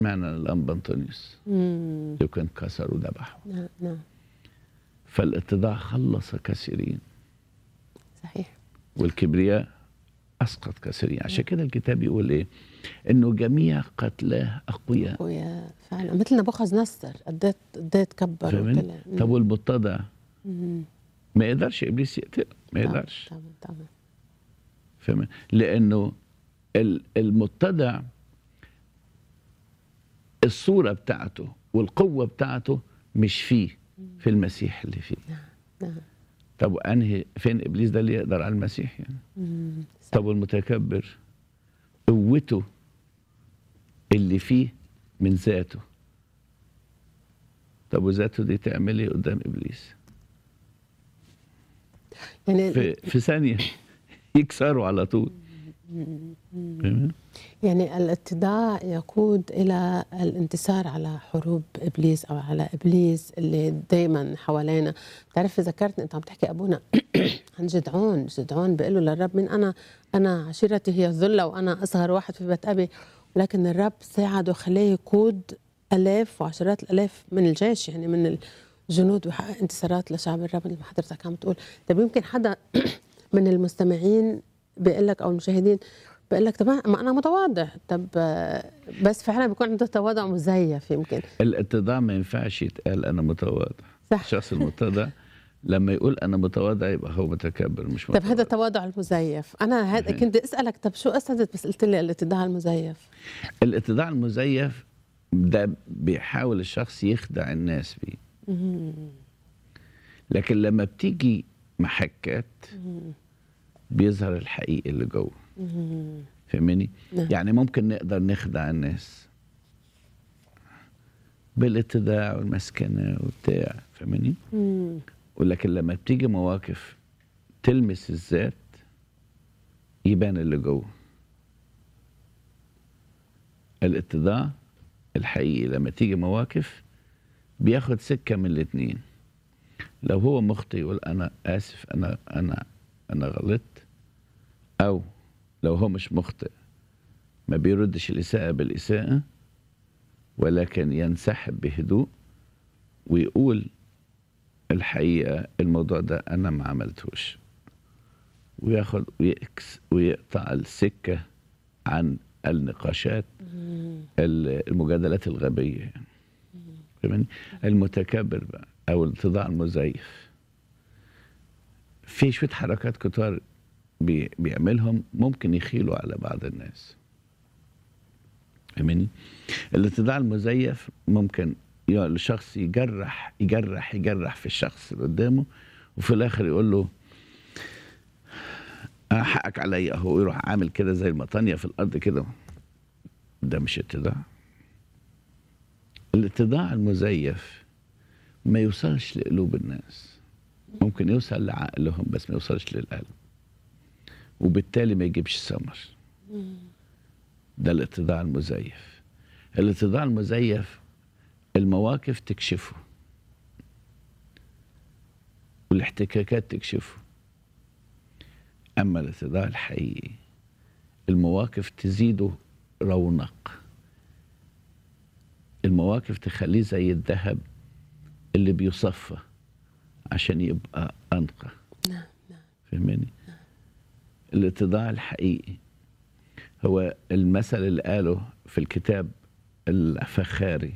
معنى الأنبا أنطونيوس مم. لو كان كسر وذبحه نعم نعم فالاتضاع خلص كثيرين صحيح والكبرياء أسقط كثيرين عشان كده الكتاب يقول إيه إنه جميع قتلاه أقوياء ويا فعلا مثل نبوخذ نصر قديت قديت كبر فاهمين وطلع مم. طب والمتضع مم. ما يقدرش إبليس يقتله ما طبعاً، يقدرش طبعا طبعا فاهم لانه ال- المبتدع الصوره بتاعته والقوه بتاعته مش فيه في المسيح اللي فيه نعم طب انهي فين ابليس ده اللي يقدر على المسيح يعني مم. صح. طب والمتكبر قوته اللي فيه من ذاته طب وذاته دي تعمل ايه قدام ابليس يعني في في ثانيه يكسروا على طول فاهم؟ يعني الاتضاع يقود الى الانتصار على حروب ابليس او على ابليس اللي دائما حوالينا بتعرف ذكرتني انت عم تحكي ابونا عن جدعون جدعون بيقول له للرب من انا انا عشيرتي هي الذله وانا اصغر واحد في بيت ابي ولكن الرب ساعده خلاه يقود الاف وعشرات الالاف من الجيش يعني من الجنود ويحقق انتصارات لشعب الرب مثل ما حضرتك عم تقول طب يمكن حدا من المستمعين بيقول لك او المشاهدين بقول لك طب ما انا متواضع طب آه، بس فعلا بيكون عنده تواضع مزيف يمكن الاتضاع ما ينفعش يتقال انا متواضع صح الشخص المتضع لما يقول انا متواضع يبقى هو متكبر مش طب متواضع هذا التواضع المزيف انا هذا مهم. كنت اسالك طب شو قصدت بس قلت لي الاتضاع المزيف الاتضاع المزيف ده بيحاول الشخص يخدع الناس بيه مم. لكن لما بتيجي محكات مم. بيظهر الحقيقي اللي جوه مم. فاهمني نعم. يعني ممكن نقدر نخدع الناس بالاتضاع والمسكنه وبتاع فاهمني مم. ولكن لما بتيجي مواقف تلمس الذات يبان اللي جوه الاتضاع الحقيقي لما تيجي مواقف بياخد سكة من الاتنين لو هو مخطئ يقول أنا آسف أنا أنا أنا غلطت أو لو هو مش مخطئ ما بيردش الإساءة بالإساءة ولكن ينسحب بهدوء ويقول الحقيقة الموضوع ده أنا ما عملتهوش وياخد ويكس ويقطع السكة عن النقاشات مم. ال- المجادلات الغبية يعني فاهمني؟ المتكبر بقى أو الاتضاع المزيف في شوية حركات كتار بي بيعملهم ممكن يخيلوا على بعض الناس فاهمني؟ الاتضاع المزيف ممكن يعني الشخص يجرح يجرح يجرح في الشخص اللي قدامه وفي الاخر يقول له آه، حقك عليا اهو يروح عامل كده زي المطانيه في الارض كده ده مش اتضاع الاتضاع المزيف ما يوصلش لقلوب الناس ممكن يوصل لعقلهم بس ما يوصلش للقلب وبالتالي ما يجيبش ثمر ده الاتضاع المزيف الاتضاع المزيف المواقف تكشفه والاحتكاكات تكشفه اما الاتضاع الحقيقي المواقف تزيده رونق المواقف تخليه زي الذهب اللي بيصفى عشان يبقى انقى نعم نعم فهمني الاتضاع الحقيقي هو المثل اللي قاله في الكتاب الفخاري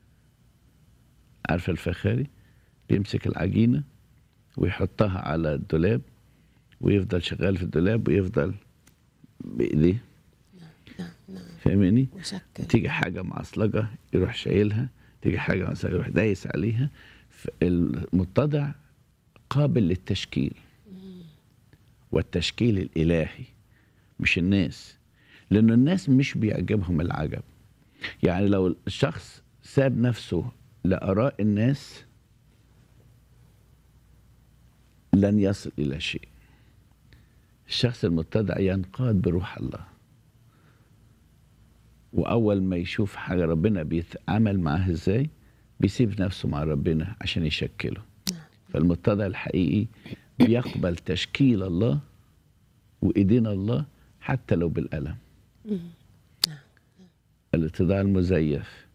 عارف الفخاري بيمسك العجينة ويحطها على الدولاب ويفضل شغال في الدولاب ويفضل بإيديه نعم نعم فاهمني مشكل تيجي حاجة معصلجة يروح شايلها تيجي حاجة معصلجة يروح دايس عليها ف- المتضع قابل للتشكيل والتشكيل الإلهي مش الناس لأنه الناس مش بيعجبهم العجب يعني لو الشخص ساب نفسه لآراء الناس لن يصل إلى شيء الشخص المتضع ينقاد بروح الله واول ما يشوف حاجه ربنا بيتعامل معاها ازاي بيسيب نفسه مع ربنا عشان يشكله فالمتضع الحقيقي بيقبل تشكيل الله وايدينا الله حتى لو بالالم الاتضاع المزيف